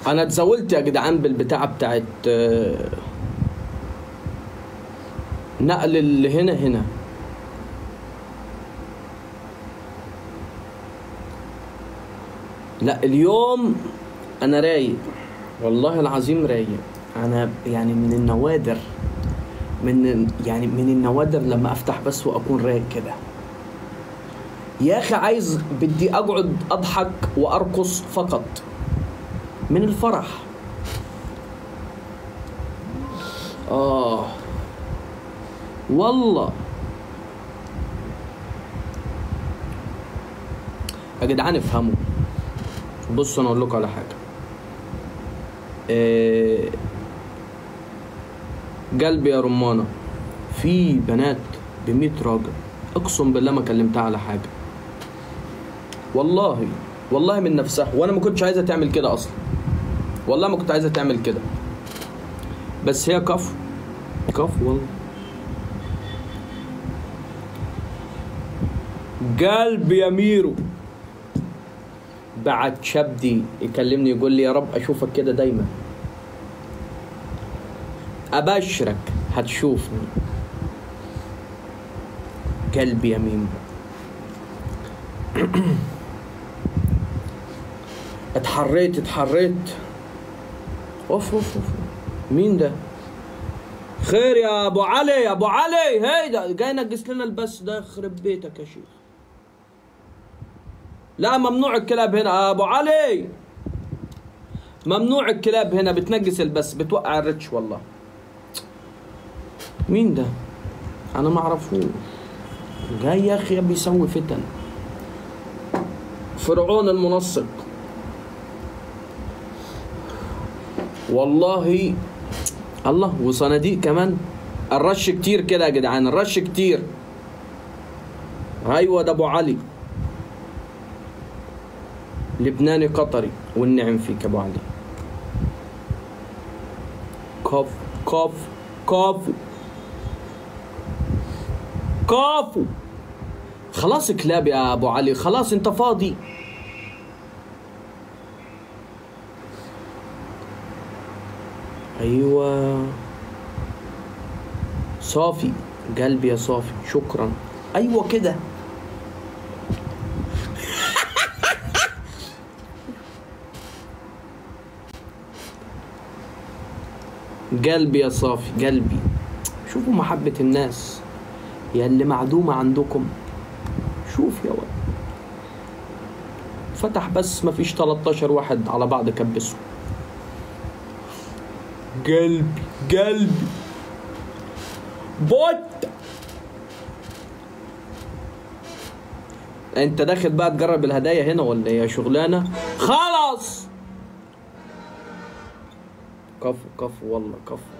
انا اتزاولت يا جدعان بالبتاعه بتاعت آه، نقل اللي هنا هنا لا اليوم انا رايق والله العظيم رايق انا يعني من النوادر من يعني من النوادر لما افتح بس واكون رايق كده يا اخي عايز بدي اقعد اضحك وارقص فقط من الفرح اه والله يا جدعان افهموا بصوا انا اقول لكم على حاجه إيه قلبي يا رمانه في بنات ب راجل اقسم بالله ما كلمتها على حاجه والله والله من نفسها وانا ما كنتش عايزه تعمل كده اصلا والله ما كنت عايزه تعمل كده بس هي كفو كفو والله قلبي يا ميرو بعد شبدي يكلمني يقول لي يا رب اشوفك كده دايما ابشرك هتشوفني قلبي يا ميمو اتحريت اتحريت اوف اوف اوف مين ده خير يا ابو علي يا ابو علي هيدا جاي ينقص لنا البس ده يخرب بيتك يا شيخ لا ممنوع الكلاب هنا ابو علي ممنوع الكلاب هنا بتنقص البس بتوقع الرتش والله مين ده انا ما اعرفوش جاي يا اخي بيسوي فتن فرعون المنسق والله الله وصناديق كمان الرش كتير كده يا جدعان الرش كتير ايوه ده ابو علي لبناني قطري والنعم فيك ابو علي كف كف كفو كفو خلاص كلاب يا ابو علي خلاص انت فاضي ايوه صافي قلبي يا صافي شكرا ايوه كده قلبي يا صافي قلبي شوفوا محبة الناس يا اللي معدومة عندكم شوف يا ولد فتح بس ما فيش 13 واحد على بعض كبسوا قلبي قلبي بوت انت داخل بقى تجرب الهدايا هنا ولا ايه يا شغلانه خلاص كفو كفو والله كفو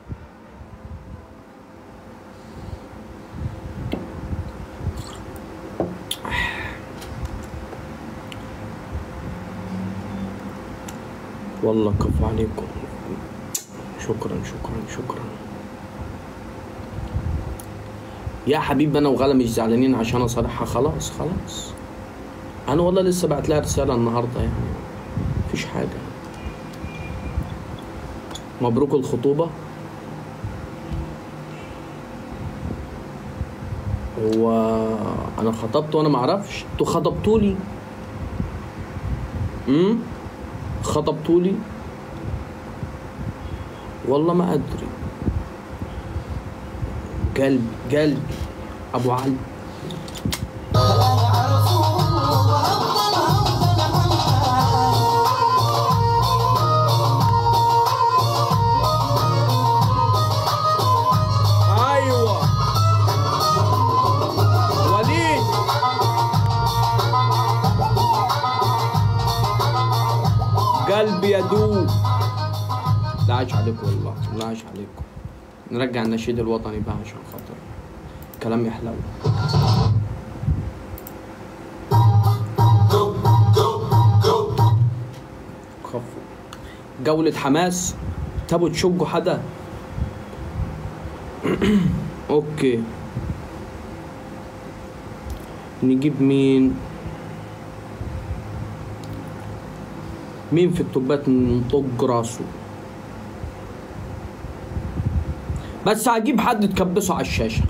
والله كفو عليكم شكرا شكرا شكرا يا حبيبي انا وغلا مش زعلانين عشان اصالحها خلاص خلاص انا والله لسه بعت لها رساله النهارده يعني مفيش حاجه مبروك الخطوبه هو انا خطبت وانا معرفش انتوا خطبتولي امم خطبتولي والله ما ادري قلبي قلبي ابو علي ايوه وليد قلبي يدوب لا عاش عليكم والله لا عاش عليكم نرجع النشيد الوطني بقى عشان خاطر كلام يحلو خفوا جولة حماس تبوا تشجوا حدا اوكي نجيب مين مين في التوبات نطق راسه بس هجيب حد تكبسه على الشاشة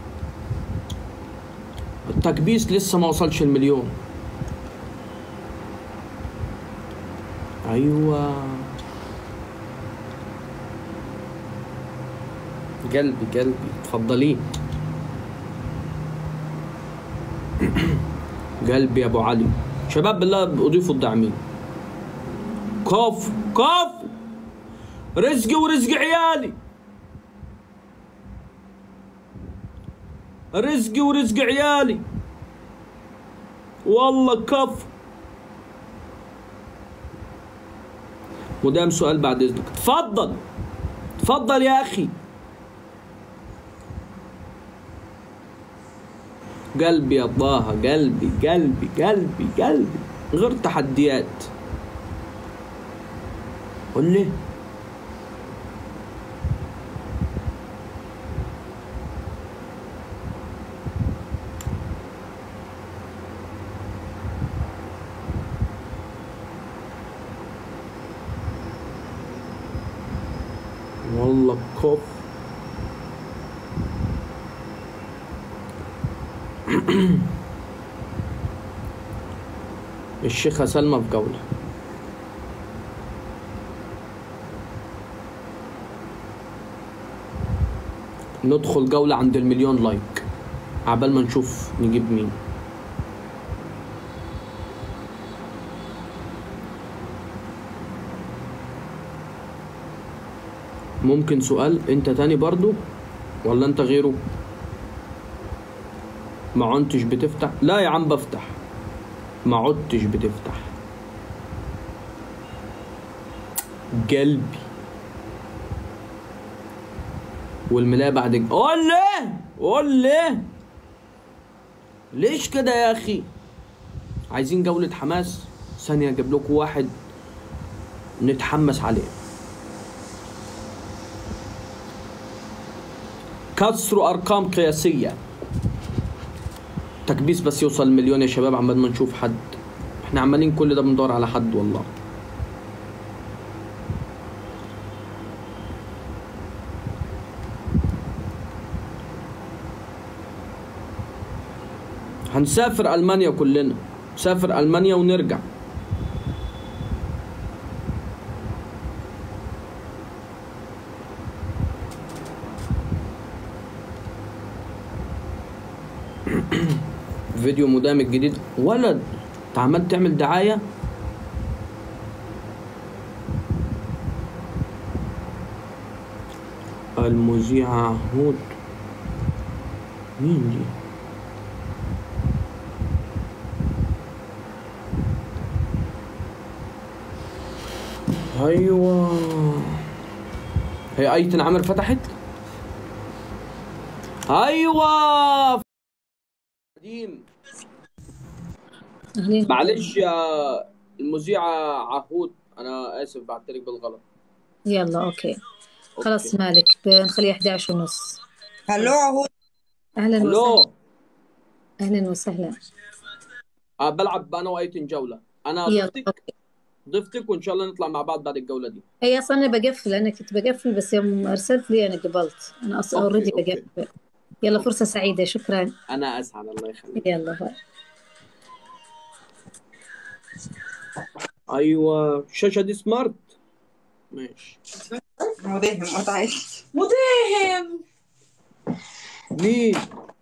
التكبيس لسه ما وصلش المليون ايوه قلبي قلبي اتفضلي قلبي يا ابو علي شباب بالله اضيفوا الداعمين كف كف رزقي ورزق عيالي رزقي ورزق عيالي والله كف ودام سؤال بعد اذنك تفضل تفضل يا اخي قلبي يا طه قلبي قلبي قلبي قلبي غير تحديات قول لي والله كف الشيخة سلمى في جولة ندخل جولة عند المليون لايك عبال ما نشوف نجيب مين ممكن سؤال انت تاني برضو ولا انت غيره ما عدتش بتفتح لا يا عم بفتح ما عدتش بتفتح قلبي والملاية بعد قول لي قول لي ليش كده يا اخي عايزين جولة حماس ثانية اجيب لكم واحد نتحمس عليه كسروا ارقام قياسيه تكبيس بس يوصل المليون يا شباب عمال ما نشوف حد احنا عمالين كل ده بندور على حد والله هنسافر المانيا كلنا نسافر المانيا ونرجع فيديو مدامج جديد ولد انت عمال تعمل دعايه المذيعة هود مين دي؟ ايوه هي ايتن عمر فتحت ايوه قديم أهلين معلش يا المذيعة عهود أنا آسف بعتلك بالغلط يلا أوكي خلاص أوكي. مالك بنخليها 11 ونص هلو عهود أهلا وسهلا ألو أهلا وسهلا أه بلعب أنا وأيتن جولة أنا يلا ضفتك أوكي ضفتك وإن شاء الله نطلع مع بعض بعد الجولة دي هي أصلا أنا بقفل أنا كنت بقفل بس يوم أرسلت لي أنا قبلت أنا أصلا أوكي أوريدي أوكي بقفل يلا فرصة سعيدة شكرا أنا أسعد الله يخليك يلا باي أيوة الشاشة دي سمارت ماشي مداهم ما تعيش مداهم مين؟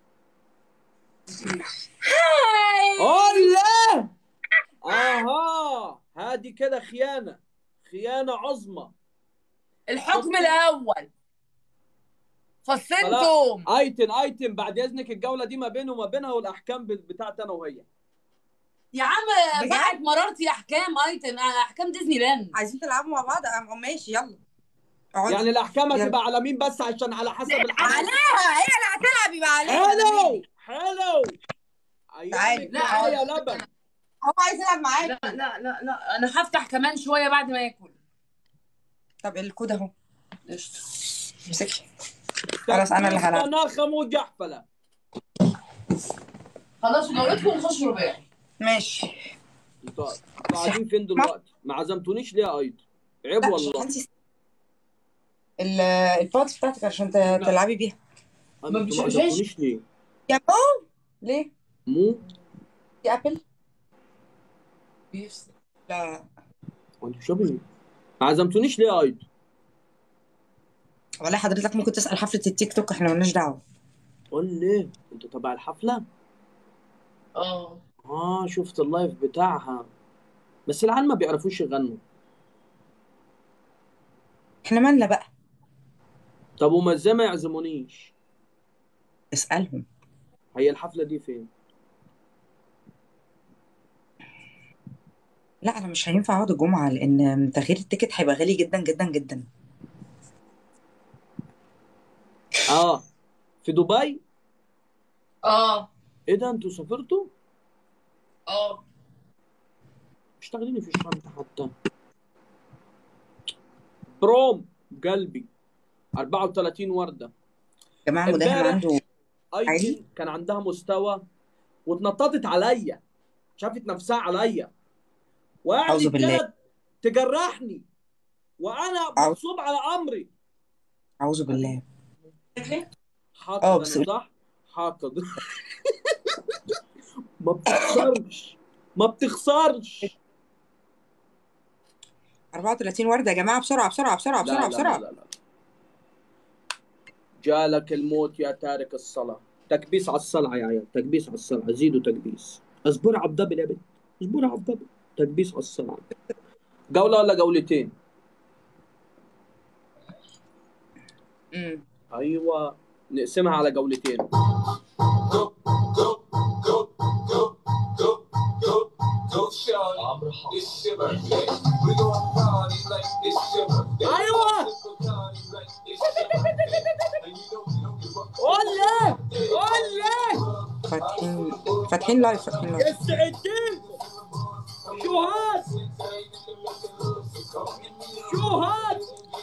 هاي الله أها هذه كده خيانة خيانة عظمى الحكم الاول خلاص فصلتم ايتن ايتن بعد اذنك الجوله دي ما بينه وما بينها والاحكام بتاعتي انا وهي يا عم بجد؟ بعد مررتي احكام ايتن احكام ديزني لاند عايزين تلعبوا مع بعض أم- ماشي يلا اقعدي يعني الاحكام يلا. هتبقى على مين بس عشان على حسب الحدث عليها هي اللي هتلعب يبقى عليها حلو حلو تعالي. ايامك لا، معايا لا. لبن هو عايز يلعب معاك لا لا لا لا انا هفتح كمان شويه بعد ما ياكل طب الكود اهو قشطه امسكي خلاص انا اللي هلعب نخم وجحفله خلاص جولتكم ونخش رباعي ماشي انتوا انتوا قاعدين فين دلوقتي؟ ما عزمتونيش ليه يا ايضا؟ عيب لا والله انت ال- البادز بتاعتك عشان ت- تلعبي بيها انتوا ما ما بيشوفهاش. عزمتونيش ليه؟ يا مو ليه؟ مو في ابل؟ بيفصل لا وانتوا شوفي ما عزمتونيش ليه يا ايضا؟ والله حضرتك ممكن تسأل حفلة التيك توك احنا مالناش دعوة قول ليه؟ انتوا تبع الحفلة؟ اه اه شفت اللايف بتاعها بس العيال ما بيعرفوش يغنوا احنا مالنا بقى طب وما ازاي ما يعزمونيش؟ اسألهم هي الحفلة دي فين؟ لا انا مش هينفع اقعد الجمعة لان تغيير التيكت هيبقى غالي جدا جدا جدا اه في دبي؟ اه ايه ده انتوا سافرتوا؟ اه مش تاخديني في الشنطة حتى بروم قلبي 34 وردة يا جماعة مداهم امبارح عنده ايتن عالي؟ كان عندها مستوى واتنططت عليا شافت نفسها عليا وقعدت أعوذ بالله. كانت تجرحني وانا أعوذ- مغصوب على امري اعوذ بالله حاقد اه انا بس صح حاقد ما بتخسرش ما بتخسرش 34 وردة يا جماعة بسرعة بسرعة بسرعة لا بسرعة لا بسرعة لا لا لا. جالك الموت يا تارك الصلاة تكبيس على الصلعة يا عيال تكبيس على الصلعة زيدوا تكبيس اصبر على الدبل يا بنت اصبر على الدبل تكبيس على الصلعة جولة ولا جولتين امم ايوه نقسمها على جولتين ايوه قول لي قول لي فاتحين فاتحين لايف فاتحين لايف استعدين شو هاد شو هاد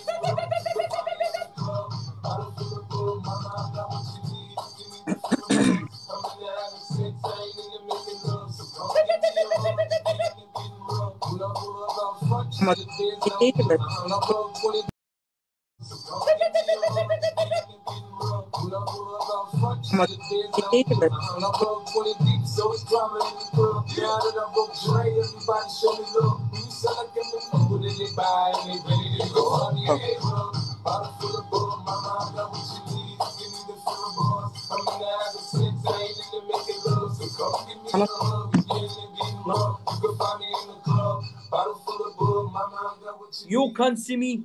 هما كتير بس هما كتير بس خلاص You can see me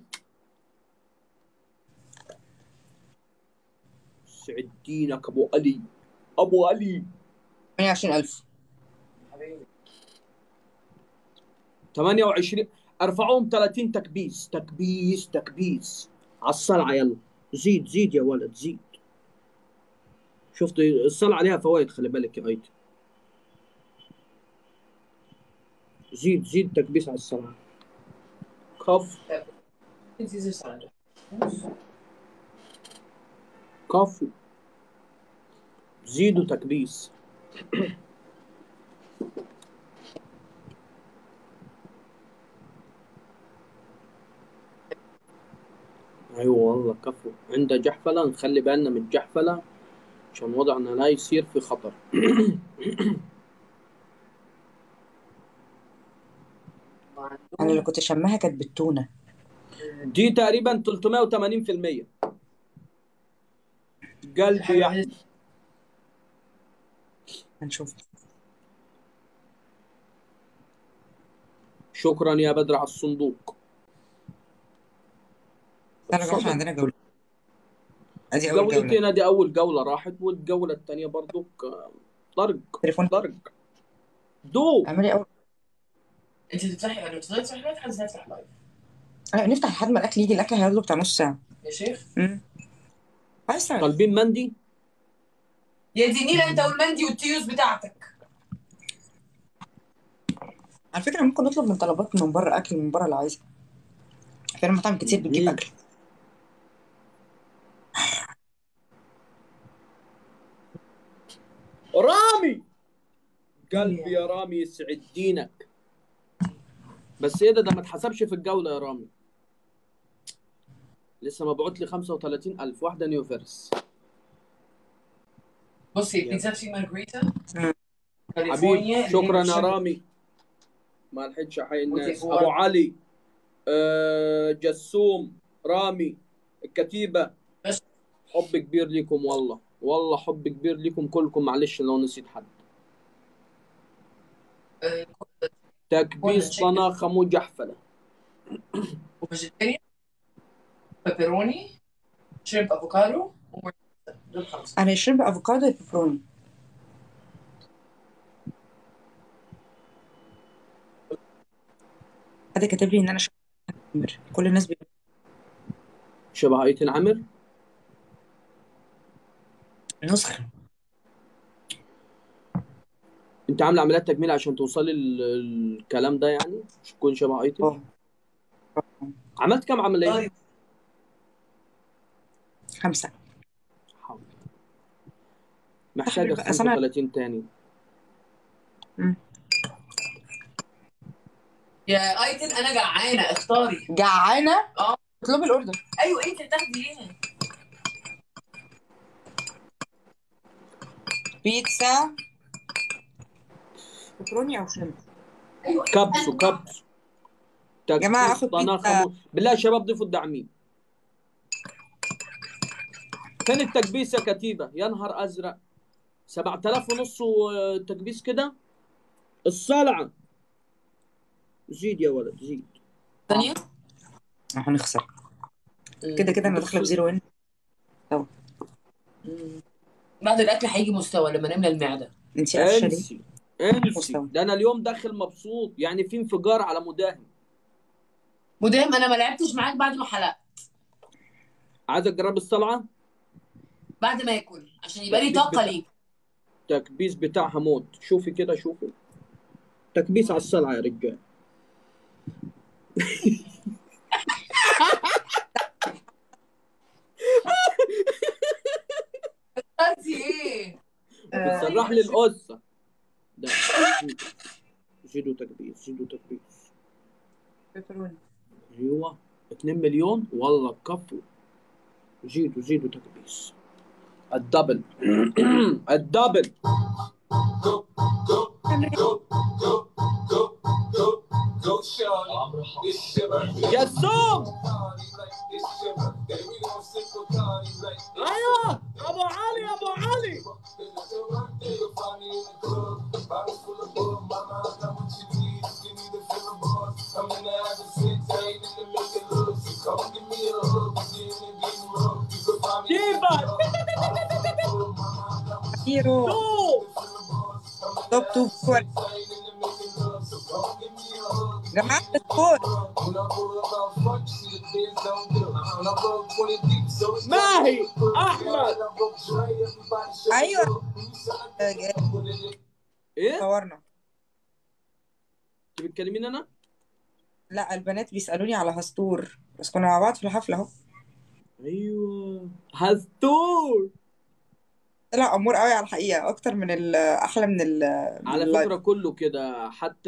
سعد دينك ابو علي ابو علي 28000 28 ارفعوهم 30 تكبيس تكبيس تكبيس على الصلعه يلا زيد زيد يا ولد زيد شفت الصلعه عليها فوائد خلي بالك يا ايتي زيد زيد تكبيس على الصلعه كف كفو زيدوا تكبيس ايوه والله كفو عند جحفلة نخلي بالنا من الجحفلة عشان وضعنا لا يصير في خطر انا اللي كنت شماها كانت بالتونة دي تقريبا 380% قلبي يا هنشوف شكرا يا بدر على الصندوق انا جماعة عندنا جولة ادي اول جولة جولتين ادي اول جولة راحت والجولة الثانية برضو طرق تليفون طرق دو اعملي اول انت تفتحي انا تفضلي تفتحي لايف حد هيفتح لايف آه، نفتح لحد ما الاكل يجي الاكل هيقعد له بتاع نص ساعة يا شيخ امم عايز تعرف طالبين مندي يا دي نيلة انت والمندي والتيوز بتاعتك على فكرة ممكن نطلب من طلبات من بره اكل من بره لو عايزة في مطاعم كتير بتجيب مم. اكل رامي قلبي يا رامي يسعد دينك بس ايه ده ده ما اتحسبش في الجوله يا رامي لسه مبعوت لي 35000 واحده نيو فيرس بصي بيتزا في مارجريتا مم. كاليفورنيا حبيبي شكرا يا اللي هي رامي ما لحقتش احيي الناس وتيفوار. ابو علي آه جسوم رامي الكتيبه بس. حب كبير ليكم والله والله حب كبير ليكم كلكم معلش لو نسيت حد آه، تكبيس كل طناخه مجحفله وفيجيتيريان بيبروني شريمب افوكادو ومارجريتا دول خمسه انا شرب افوكادو بيبروني حد كاتب لي ان انا شبه عامر. كل الناس بي... شبه ايتن عامر نسخة انت عامله عمليات تجميل عشان توصلي ال- الكلام ده يعني مش تكون شبه ايتن اه عملت كام عمليه طيب خمسة حاضر. محتاجه بقى سنة 35 تاني مم. يا ايتن انا جعانه اختاري جعانة اه اطلبي الاوردر ايوه انت تاخدي ليها بيتزا بيبروني او شرب ايوه كبس وكبس يا جماعة تكبيس اخد طناخه بيتزا م... بالله يا شباب ضيفوا الداعمين فين التكبيس يا كتيبه يا نهار ازرق 7000 ونص تكبيس كده الصلعه زيد يا ولد زيد ثانيه هنخسر كده كده انا داخله بزيرو وين بعد الاكل هيجي مستوى لما نملى المعده انت قافشه ليه؟ انسي انسي مستوى. ده انا اليوم داخل مبسوط يعني في انفجار على مداهم مدام انا ما لعبتش معاك بعد ما حلقت عايز اجرب الصلعه بعد ما اكل عشان يبقى لي طاقه ليك تكبيس بتاعها موت شوفي كده شوفي تكبيس على الصلعه يا رجال انت ايه آه، بتسرح لي القصه ده زيدوا- زيدوا تكبيس زيدوا تكبيس بيبروني ايوه 2 مليون والله كفو زيدوا زيدوا تكبيس الدبل الدبل جسوم ايوه ابو علي ابو علي ديفا هيرو تو توب تو فور جماعة السكور ماهي احمد ايوه ايه صورنا انت بتكلمين انا لا البنات بيسألوني على هستور بس كنا مع بعض في الحفلة اهو ايوه هستور طلع امور قوي على الحقيقة اكتر من ال- احلى من ال من على اللايف فكرة كله كده حتى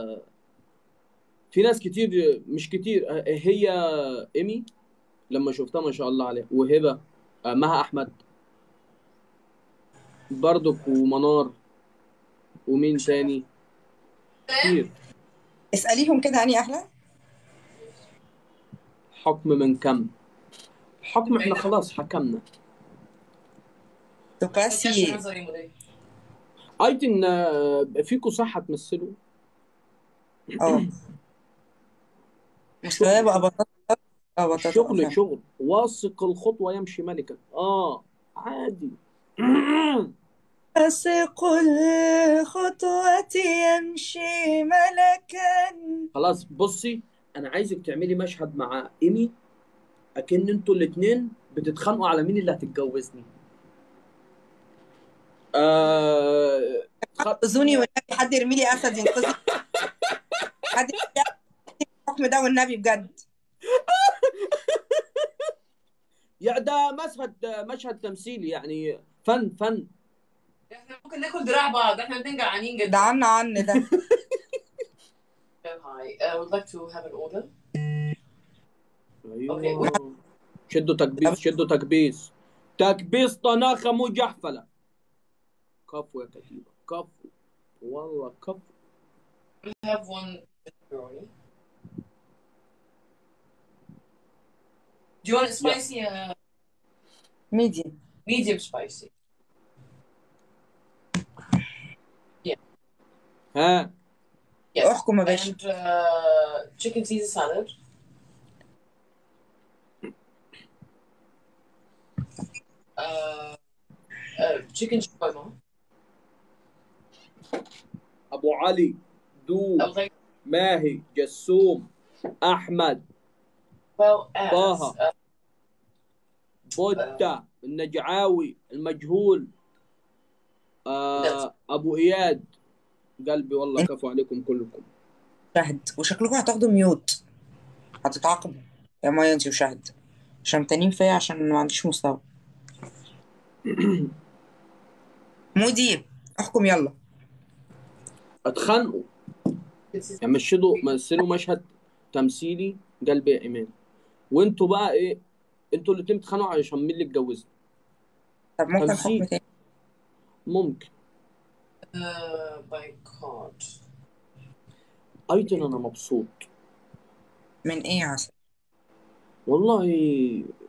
في ناس كتير مش كتير هي ايمي لما شفتها ما شاء الله عليها وهبة مها احمد برضك ومنار ومين تاني كتير اسأليهم كده اني احلى حكم من كم حكم احنا خلاص حكمنا توكاسي نظري مدام ايتن فيكو صح هتمثلوا اه مستواه بقى بطاطا اه بطاطا شغل فعلا. شغل واثق الخطوة يمشي ملكا اه عادي أثق الخطوة يمشي ملكا خلاص بصي انا عايزك تعملي مشهد مع ايمي اكن انتوا الاتنين بتتخانقوا على مين اللي هتتجوزني آه... خ... انقذوني والنبي حد يرمي لي اسد ينقذني حد يرمي لي أسد الحكم ده والنبي بجد يعني ده مشهد مشهد تمثيلي يعني فن فن احنا ممكن ناكل دراع بعض احنا الاتنين جعانين ده جدا عنا عن ده هاي I uh, would like to have an order. ايوه شدوا تكبيس شدوا تكبيس تكبيس طناخه مو جحفله كفو يا كتيبه كفو والله كفو We have one pepperoni. Do you want it spicy? Uh, ميديم medium spicy. ها Yes. احكم يا باشا And uh, chicken Caesar salad. Uh, uh, chicken shawarma. ابو علي دو I would like ماهي جسوم احمد well as طه. uh, بوتا النجعاوي المجهول آه ابو اياد قلبي والله كفو عليكم كلكم شهد وشكلكم هتاخدوا ميوت هتتعاقبوا يا مايا انتي وشهد عشان تانيين فيا عشان ما عنديش مستوى مودي احكم يلا اتخانقوا يعني مشدوا مثلوا مشهد تمثيلي قلبي يا ايمان وانتوا بقى ايه انتوا الاتنين بتتخانقوا علشان مين اللي اتجوزني طب ممكن تمثيل. حكم تاني ممكن uh, by card. ايضا انا مبسوط من ايه يا عسل والله